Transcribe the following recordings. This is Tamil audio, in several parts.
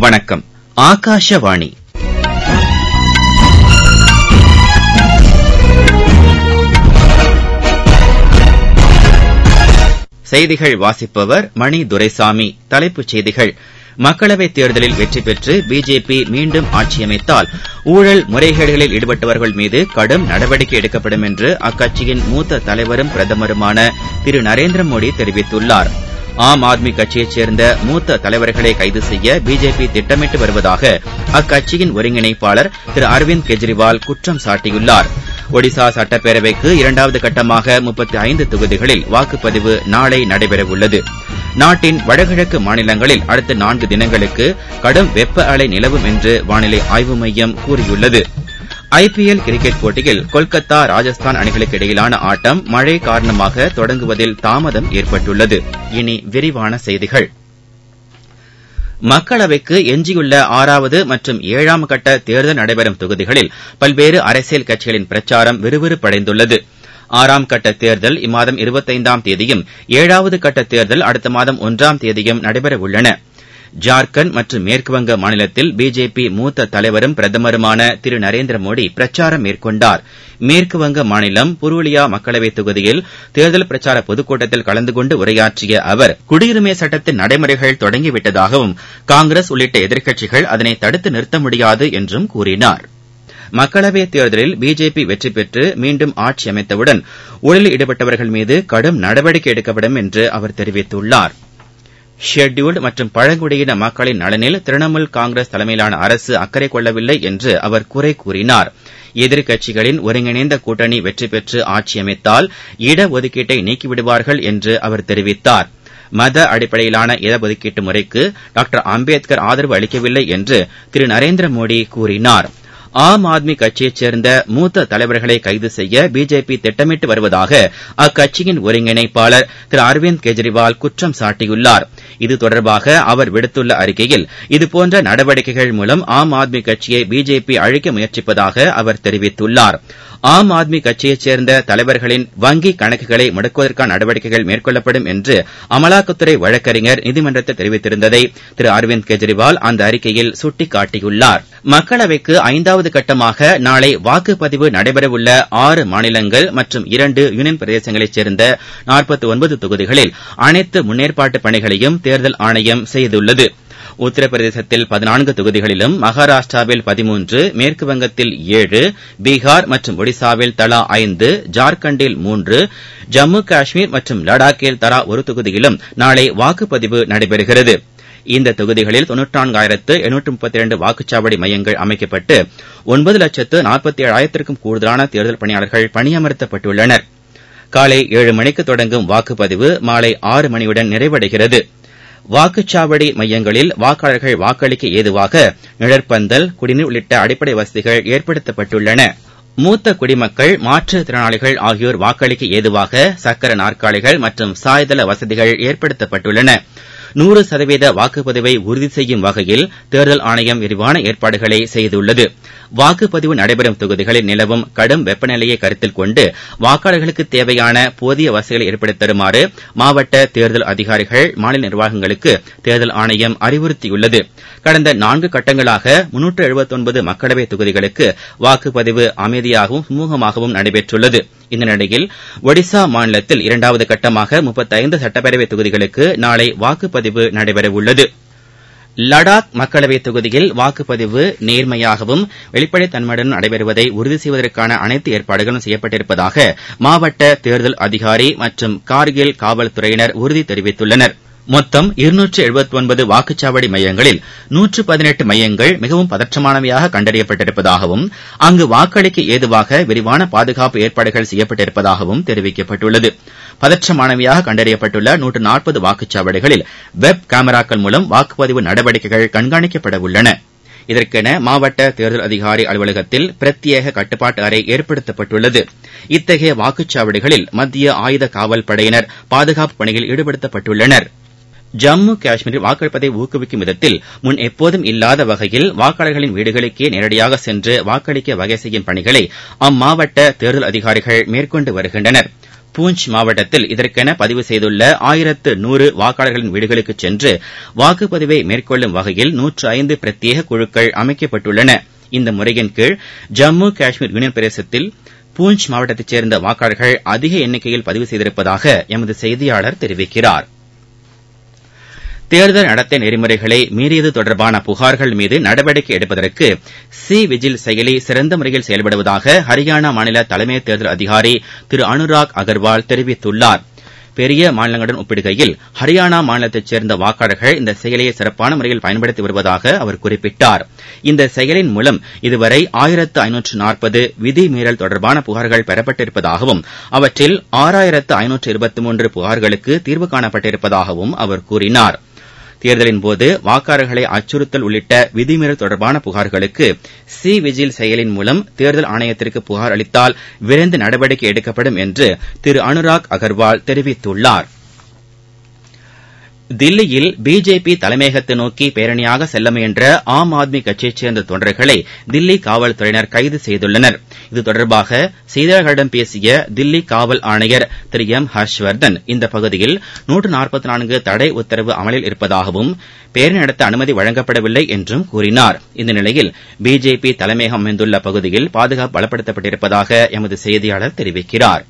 வணக்கம் ஆகாஷவாணி செய்திகள் வாசிப்பவர் மணி துரைசாமி தலைப்புச் செய்திகள் மக்களவைத் தேர்தலில் வெற்றி பெற்று பிஜேபி மீண்டும் ஆட்சியமைத்தால் ஊழல் முறைகேடுகளில் ஈடுபட்டவர்கள் மீது கடும் நடவடிக்கை எடுக்கப்படும் என்று அக்கட்சியின் மூத்த தலைவரும் பிரதமருமான திரு நரேந்திர மோடி தெரிவித்துள்ளார் ஆம் ஆத்மி கட்சியைச் சேர்ந்த மூத்த தலைவர்களை கைது செய்ய பிஜேபி திட்டமிட்டு வருவதாக அக்கட்சியின் ஒருங்கிணைப்பாளர் திரு அரவிந்த் கெஜ்ரிவால் குற்றம் சாட்டியுள்ளார் ஒடிசா சட்டப்பேரவைக்கு இரண்டாவது கட்டமாக முப்பத்தி ஐந்து தொகுதிகளில் வாக்குப்பதிவு நாளை நடைபெறவுள்ளது நாட்டின் வடகிழக்கு மாநிலங்களில் அடுத்த நான்கு தினங்களுக்கு கடும் வெப்ப அலை நிலவும் என்று வானிலை ஆய்வு மையம் கூறியுள்ளது ஐபிஎல் கிரிக்கெட் போட்டியில் கொல்கத்தா ராஜஸ்தான் அணிகளுக்கு இடையிலான ஆட்டம் மழை காரணமாக தொடங்குவதில் தாமதம் ஏற்பட்டுள்ளது இனி விரிவான செய்திகள் மக்களவைக்கு எஞ்சியுள்ள ஆறாவது மற்றும் ஏழாம் கட்ட தேர்தல் நடைபெறும் தொகுதிகளில் பல்வேறு அரசியல் கட்சிகளின் பிரச்சாரம் விறுவிறுப்படைந்துள்ளது ஆறாம் கட்ட தேர்தல் இம்மாதம் இருபத்தைந்தாம் தேதியும் ஏழாவது கட்ட தேர்தல் அடுத்த மாதம் ஒன்றாம் தேதியும் நடைபெறவுள்ளன ஜார்க்கண்ட் மற்றும் மேற்குவங்க மாநிலத்தில் பிஜேபி மூத்த தலைவரும் பிரதமருமான திரு நரேந்திர மோடி பிரச்சாரம் மேற்கொண்டார் மேற்குவங்க மாநிலம் புருலியா மக்களவைத் தொகுதியில் தேர்தல் பிரச்சார பொதுக்கூட்டத்தில் கலந்து கொண்டு உரையாற்றிய அவர் குடியுரிமை சட்டத்தின் நடைமுறைகள் தொடங்கிவிட்டதாகவும் காங்கிரஸ் உள்ளிட்ட எதிர்க்கட்சிகள் அதனை தடுத்து நிறுத்த முடியாது என்றும் கூறினார் மக்களவைத் தேர்தலில் பிஜேபி வெற்றி பெற்று மீண்டும் ஆட்சி அமைத்தவுடன் ஊழலில் ஈடுபட்டவர்கள் மீது கடும் நடவடிக்கை எடுக்கப்படும் என்று அவர் தெரிவித்துள்ளார் ஷெட்யூல்டு மற்றும் பழங்குடியின மக்களின் நலனில் திரிணாமுல் காங்கிரஸ் தலைமையிலான அரசு அக்கறை கொள்ளவில்லை என்று அவர் குறை கூறினார் எதிர்க்கட்சிகளின் ஒருங்கிணைந்த கூட்டணி வெற்றி பெற்று ஆட்சியமைத்தால் இடஒதுக்கீட்டை நீக்கிவிடுவார்கள் என்று அவர் தெரிவித்தார் மத அடிப்படையிலான இடஒதுக்கீட்டு முறைக்கு டாக்டர் அம்பேத்கர் ஆதரவு அளிக்கவில்லை என்று திரு நரேந்திர மோடி கூறினார் ஆம் ஆத்மி கட்சியைச் சேர்ந்த மூத்த தலைவர்களை கைது செய்ய பிஜேபி திட்டமிட்டு வருவதாக அக்கட்சியின் ஒருங்கிணைப்பாளர் திரு அரவிந்த் கெஜ்ரிவால் குற்றம் சாட்டியுள்ளார் இது தொடர்பாக அவர் விடுத்துள்ள அறிக்கையில் இதுபோன்ற நடவடிக்கைகள் மூலம் ஆம் ஆத்மி கட்சியை பிஜேபி அழிக்க முயற்சிப்பதாக அவர் தெரிவித்துள்ளார் ஆம் ஆத்மி கட்சியைச் சேர்ந்த தலைவர்களின் வங்கிக் கணக்குகளை முடக்குவதற்கான நடவடிக்கைகள் மேற்கொள்ளப்படும் என்று அமலாக்கத்துறை வழக்கறிஞர் நீதிமன்றத்தில் தெரிவித்திருந்ததை திரு அரவிந்த் கெஜ்ரிவால் அந்த அறிக்கையில் சுட்டிக்காட்டியுள்ளார் மக்களவைக்கு ஐந்தாவது கட்டமாக நாளை வாக்குப்பதிவு நடைபெறவுள்ள ஆறு மாநிலங்கள் மற்றும் இரண்டு யூனியன் பிரதேசங்களைச் சேர்ந்த நாற்பத்தி ஒன்பது தொகுதிகளில் அனைத்து முன்னேற்பாட்டு பணிகளையும் தேர்தல் ஆணையம் செய்துள்ளது உத்தரப்பிரதேசத்தில் பதினான்கு தொகுதிகளிலும் மகாராஷ்டிராவில் பதிமூன்று மேற்குவங்கத்தில் ஏழு பீகார் மற்றும் ஒடிசாவில் தலா ஐந்து ஜார்க்கண்டில் மூன்று ஜம்மு காஷ்மீர் மற்றும் லடாக்கில் தலா ஒரு தொகுதியிலும் நாளை வாக்குப்பதிவு நடைபெறுகிறது இந்த தொகுதிகளில் தொன்னூற்றான்காயிரத்து எண்ணூற்று முப்பத்தி இரண்டு வாக்குச்சாவடி மையங்கள் அமைக்கப்பட்டு ஒன்பது லட்சத்து நாற்பத்தி ஏழாயிரத்திற்கும் கூடுதலான தேர்தல் பணியாளர்கள் பணியமர்த்தப்பட்டுள்ளனர் காலை ஏழு மணிக்கு தொடங்கும் வாக்குப்பதிவு மாலை ஆறு மணியுடன் நிறைவடைகிறது வாக்குச்சாவடி மையங்களில் வாக்காளர்கள் வாக்களிக்க ஏதுவாக நிழற்பந்தல் குடிநீர் உள்ளிட்ட அடிப்படை வசதிகள் ஏற்படுத்தப்பட்டுள்ளன மூத்த குடிமக்கள் மாற்றுத்திறனாளிகள் ஆகியோர் வாக்களிக்க ஏதுவாக சக்கர நாற்காலிகள் மற்றும் சாய்தள வசதிகள் ஏற்படுத்தப்பட்டுள்ளன நூறு சதவீத வாக்குப்பதிவை உறுதி செய்யும் வகையில் தேர்தல் ஆணையம் விரிவான ஏற்பாடுகளை செய்துள்ளது வாக்குப்பதிவு நடைபெறும் தொகுதிகளில் நிலவும் கடும் வெப்பநிலையை கருத்தில் கொண்டு வாக்காளர்களுக்கு தேவையான போதிய வசதிகளை ஏற்படுத்தி தருமாறு மாவட்ட தேர்தல் அதிகாரிகள் மாநில நிர்வாகங்களுக்கு தேர்தல் ஆணையம் அறிவுறுத்தியுள்ளது கடந்த நான்கு கட்டங்களாக முன்னூற்று எழுபத்தொன்பது மக்களவை தொகுதிகளுக்கு வாக்குப்பதிவு அமைதியாகவும் சுமூகமாகவும் நடைபெற்றுள்ளது இந்த நிலையில் ஒடிசா மாநிலத்தில் இரண்டாவது கட்டமாக முப்பத்தைந்து சட்டப்பேரவை தொகுதிகளுக்கு நாளை வாக்குப்பதிவு நடைபெறவுள்ளது லடாக் மக்களவைத் தொகுதியில் வாக்குப்பதிவு நேர்மையாகவும் வெளிப்படைத்தன்மையுடன் நடைபெறுவதை உறுதி செய்வதற்கான அனைத்து ஏற்பாடுகளும் செய்யப்பட்டிருப்பதாக மாவட்ட தேர்தல் அதிகாரி மற்றும் கார்கில் காவல்துறையினர் உறுதி தெரிவித்துள்ளனர் மொத்தம் இருநூற்று எழுபத்தி ஒன்பது வாக்குச்சாவடி மையங்களில் நூற்று பதினெட்டு மையங்கள் மிகவும் பதற்றமானவையாக கண்டறியப்பட்டிருப்பதாகவும் அங்கு வாக்களிக்க ஏதுவாக விரிவான பாதுகாப்பு ஏற்பாடுகள் செய்யப்பட்டிருப்பதாகவும் தெரிவிக்கப்பட்டுள்ளது பதற்றமானவையாக கண்டறியப்பட்டுள்ள நூற்று நாற்பது வாக்குச்சாவடிகளில் வெப் கேமராக்கள் மூலம் வாக்குப்பதிவு நடவடிக்கைகள் கண்காணிக்கப்பட உள்ளன இதற்கென மாவட்ட தேர்தல் அதிகாரி அலுவலகத்தில் பிரத்யேக கட்டுப்பாட்டு அறை ஏற்படுத்தப்பட்டுள்ளது இத்தகைய வாக்குச்சாவடிகளில் மத்திய ஆயுத காவல் படையினர் பாதுகாப்பு பணியில் ஈடுபடுத்தப்பட்டுள்ளனர் ஜம்மு காஷ்மீரில் வாக்களிப்பதை ஊக்குவிக்கும் விதத்தில் முன் எப்போதும் இல்லாத வகையில் வாக்காளர்களின் வீடுகளுக்கே நேரடியாக சென்று வாக்களிக்க வகை செய்யும் பணிகளை அம்மாவட்ட தேர்தல் அதிகாரிகள் மேற்கொண்டு வருகின்றனர் பூஞ்ச் மாவட்டத்தில் இதற்கென பதிவு செய்துள்ள ஆயிரத்து நூறு வாக்காளர்களின் வீடுகளுக்கு சென்று வாக்குப்பதிவை மேற்கொள்ளும் வகையில் நூற்று ஐந்து பிரத்யேக குழுக்கள் அமைக்கப்பட்டுள்ளன இந்த முறையின் கீழ் ஜம்மு காஷ்மீர் யூனியன் பிரதேசத்தில் பூஞ்ச் மாவட்டத்தைச் சேர்ந்த வாக்காளர்கள் அதிக எண்ணிக்கையில் பதிவு செய்திருப்பதாக எமது செய்தியாளர் தெரிவிக்கிறார் தேர்தல் நடத்தை நெறிமுறைகளை மீறியது தொடர்பான புகார்கள் மீது நடவடிக்கை எடுப்பதற்கு சி விஜில் செயலி சிறந்த முறையில் செயல்படுவதாக ஹரியானா மாநில தலைமை தேர்தல் அதிகாரி திரு அனுராக் அகர்வால் தெரிவித்துள்ளார் பெரிய மாநிலங்களுடன் ஒப்பிடுகையில் ஹரியானா மாநிலத்தைச் சேர்ந்த வாக்காளர்கள் இந்த செயலியை சிறப்பான முறையில் பயன்படுத்தி வருவதாக அவர் குறிப்பிட்டார் இந்த செயலின் மூலம் இதுவரை ஆயிரத்து ஐநூற்று நாற்பது விதிமீறல் தொடர்பான புகார்கள் பெறப்பட்டிருப்பதாகவும் அவற்றில் ஆறாயிரத்து ஐநூற்று இருபத்தி மூன்று புகார்களுக்கு தீர்வு காணப்பட்டிருப்பதாகவும் அவர் கூறினார் தேர்தலின்போது வாக்காளர்களை அச்சுறுத்தல் உள்ளிட்ட விதிமீறல் தொடர்பான புகார்களுக்கு சி விஜில் செயலின் மூலம் தேர்தல் ஆணையத்திற்கு புகார் அளித்தால் விரைந்து நடவடிக்கை எடுக்கப்படும் என்று திரு அனுராக் அகர்வால் தெரிவித்துள்ளார் தில்லியில் பிஜேபி தலைமையகத்தை நோக்கி பேரணியாக செல்ல முயன்ற ஆம் ஆத்மி கட்சியைச் சேர்ந்த தொண்டர்களை தில்லி காவல்துறையினர் கைது செய்துள்ளனர் இது தொடர்பாக செய்தியாளர்களிடம் பேசிய தில்லி காவல் ஆணையர் திரு எம் ஹர்ஷ்வர்தன் இந்த பகுதியில் நூற்று நாற்பத்தி நான்கு தடை உத்தரவு அமலில் இருப்பதாகவும் பேரணி நடத்த அனுமதி வழங்கப்படவில்லை என்றும் கூறினார் இந்த நிலையில் பிஜேபி தலைமையகம் அமைந்துள்ள பகுதியில் பாதுகாப்பு பலப்படுத்தப்பட்டிருப்பதாக எமது செய்தியாளர் தெரிவிக்கிறார்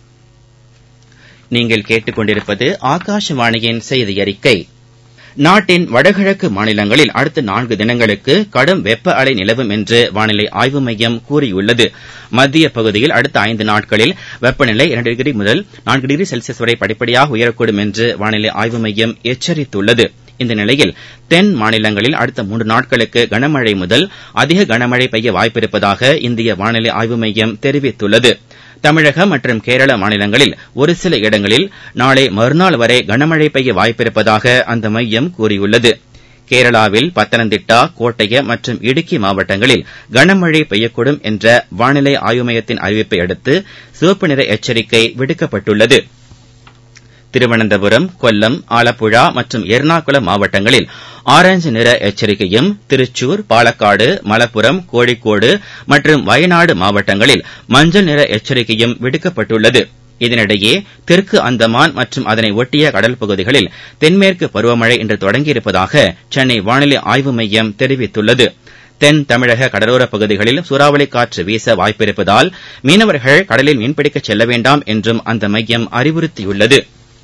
நீங்கள் கேட்டுக்கொண்டிருப்பது ஆகாஷவாணியின் செய்தி அறிக்கை நாட்டின் வடகிழக்கு மாநிலங்களில் அடுத்த நான்கு தினங்களுக்கு கடும் வெப்ப அலை நிலவும் என்று வானிலை ஆய்வு மையம் கூறியுள்ளது மத்திய பகுதியில் அடுத்த ஐந்து நாட்களில் வெப்பநிலை இரண்டு டிகிரி முதல் நான்கு டிகிரி செல்சியஸ் வரை படிப்படியாக உயரக்கூடும் என்று வானிலை ஆய்வு மையம் எச்சரித்துள்ளது இந்த நிலையில் தென் மாநிலங்களில் அடுத்த மூன்று நாட்களுக்கு கனமழை முதல் அதிக கனமழை பெய்ய வாய்ப்பிருப்பதாக இந்திய வானிலை ஆய்வு மையம் தெரிவித்துள்ளது தமிழகம் மற்றும் கேரள மாநிலங்களில் ஒரு சில இடங்களில் நாளை மறுநாள் வரை கனமழை பெய்ய வாய்ப்பிருப்பதாக அந்த மையம் கூறியுள்ளது கேரளாவில் பத்தனந்திட்டா கோட்டயம் மற்றும் இடுக்கி மாவட்டங்களில் கனமழை பெய்யக்கூடும் என்ற வானிலை ஆய்வு மையத்தின் அறிவிப்பை அடுத்து சிவப்பு நிற எச்சரிக்கை விடுக்கப்பட்டுள்ளது திருவனந்தபுரம் கொல்லம் ஆலப்புழா மற்றும் எர்ணாகுளம் மாவட்டங்களில் ஆரஞ்சு நிற எச்சரிக்கையும் திருச்சூர் பாலக்காடு மலப்புரம் கோழிக்கோடு மற்றும் வயநாடு மாவட்டங்களில் மஞ்சள் நிற எச்சரிக்கையும் விடுக்கப்பட்டுள்ளது இதனிடையே தெற்கு அந்தமான் மற்றும் அதனை ஒட்டிய கடல் பகுதிகளில் தென்மேற்கு பருவமழை இன்று தொடங்கியிருப்பதாக சென்னை வானிலை ஆய்வு மையம் தெரிவித்துள்ளது தென் தமிழக கடலோரப் பகுதிகளில் சூறாவளி காற்று வீச வாய்ப்பிருப்பதால் மீனவர்கள் கடலில் மீன்பிடிக்க செல்ல வேண்டாம் என்றும் அந்த மையம் அறிவுறுத்தியுள்ளது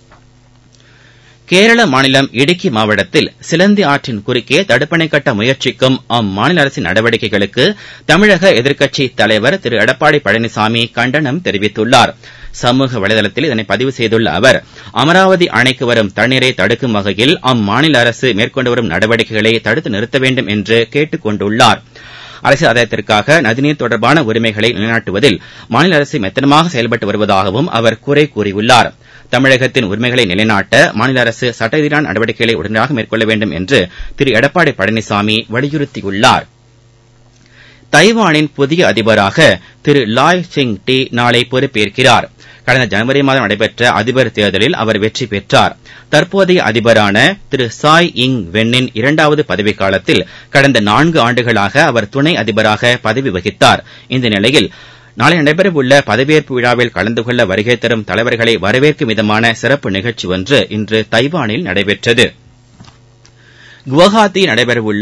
கேரள மாநிலம் இடுக்கி மாவட்டத்தில் சிலந்தி ஆற்றின் குறுக்கே தடுப்பணை கட்ட முயற்சிக்கும் அம்மாநில அரசின் நடவடிக்கைகளுக்கு தமிழக எதிர்க்கட்சித் தலைவர் திரு எடப்பாடி பழனிசாமி கண்டனம் தெரிவித்துள்ளார் சமூக வலைதளத்தில் இதனை பதிவு செய்துள்ள அவர் அமராவதி அணைக்கு வரும் தண்ணீரை தடுக்கும் வகையில் அம்மாநில அரசு மேற்கொண்டு வரும் நடவடிக்கைகளை தடுத்து நிறுத்த வேண்டும் என்று கேட்டுக் கொண்டுள்ளார் அரசியல் ஆதாயத்திற்காக நதிநீர் தொடர்பான உரிமைகளை நிலைநாட்டுவதில் மாநில அரசு மெத்தனமாக செயல்பட்டு வருவதாகவும் அவர் குறை கூறியுள்ளார் தமிழகத்தின் உரிமைகளை நிலைநாட்ட மாநில அரசு சட்ட எதிரான நடவடிக்கைகளை உடனடியாக மேற்கொள்ள வேண்டும் என்று திரு எடப்பாடி பழனிசாமி வலியுறுத்தியுள்ளார் தைவானின் புதிய அதிபராக திரு லாய் சிங் டி நாளை பொறுப்பேற்கிறார் கடந்த ஜனவரி மாதம் நடைபெற்ற அதிபர் தேர்தலில் அவர் வெற்றி பெற்றார் தற்போதைய அதிபரான திரு சாய் இங் வென்னின் இரண்டாவது பதவிக்காலத்தில் கடந்த நான்கு ஆண்டுகளாக அவர் துணை அதிபராக பதவி வகித்தார் இந்த நிலையில் நாளை நடைபெறவுள்ள பதவியேற்பு விழாவில் கலந்து கொள்ள வருகை தரும் தலைவர்களை வரவேற்கும் விதமான சிறப்பு நிகழ்ச்சி ஒன்று இன்று தைவானில் நடைபெற்றது குவஹாத்தியில் நடைபெறவுள்ள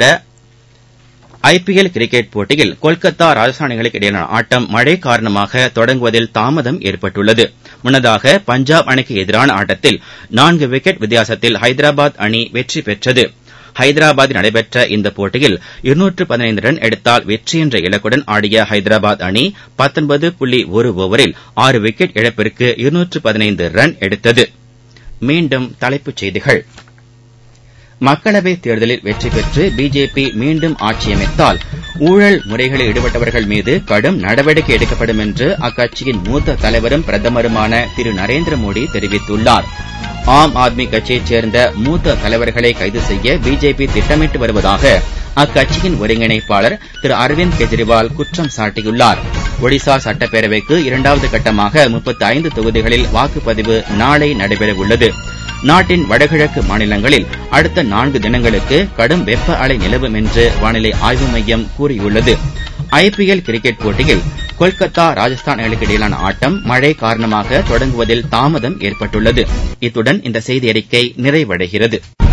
ஐபிஎல் கிரிக்கெட் போட்டியில் கொல்கத்தா ராஜஸ்தான் அணிகளுக்கு இடையிலான ஆட்டம் மழை காரணமாக தொடங்குவதில் தாமதம் ஏற்பட்டுள்ளது முன்னதாக பஞ்சாப் அணிக்கு எதிரான ஆட்டத்தில் நான்கு விக்கெட் வித்தியாசத்தில் ஹைதராபாத் அணி வெற்றி பெற்றது ஹைதராபாத்தில் நடைபெற்ற இந்த போட்டியில் இருநூற்று பதினைந்து ரன் எடுத்தால் வெற்றி என்ற இலக்குடன் ஆடிய ஹைதராபாத் அணி பத்தொன்பது புள்ளி ஒரு ஓவரில் ஆறு விக்கெட் இழப்பிற்கு இருநூற்று பதினைந்து ரன் எடுத்தது மீண்டும் தலைப்புச் செய்திகள் மக்களவைத் தேர்தலில் வெற்றி பெற்று பிஜேபி மீண்டும் ஆட்சியமைத்தால் ஊழல் முறைகளில் ஈடுபட்டவர்கள் மீது கடும் நடவடிக்கை எடுக்கப்படும் என்று அக்கட்சியின் மூத்த தலைவரும் பிரதமருமான திரு நரேந்திர மோடி தெரிவித்துள்ளார் ஆம் ஆத்மி கட்சியைச் சேர்ந்த மூத்த தலைவர்களை கைது செய்ய பிஜேபி திட்டமிட்டு வருவதாக அக்கட்சியின் ஒருங்கிணைப்பாளர் திரு அரவிந்த் கெஜ்ரிவால் குற்றம் சாட்டியுள்ளார் ஒடிசா சட்டப்பேரவைக்கு இரண்டாவது கட்டமாக முப்பத்தி ஐந்து தொகுதிகளில் வாக்குப்பதிவு நாளை நடைபெறவுள்ளது நாட்டின் வடகிழக்கு மாநிலங்களில் அடுத்த நான்கு தினங்களுக்கு கடும் வெப்ப அலை நிலவும் என்று வானிலை ஆய்வு மையம் கூறியுள்ளது ஐபிஎல் கிரிக்கெட் போட்டியில் கொல்கத்தா ராஜஸ்தான் அணிகளுக்கு இடையிலான ஆட்டம் மழை காரணமாக தொடங்குவதில் தாமதம் ஏற்பட்டுள்ளது இத்துடன் இந்த செய்தி அறிக்கை நிறைவடைகிறது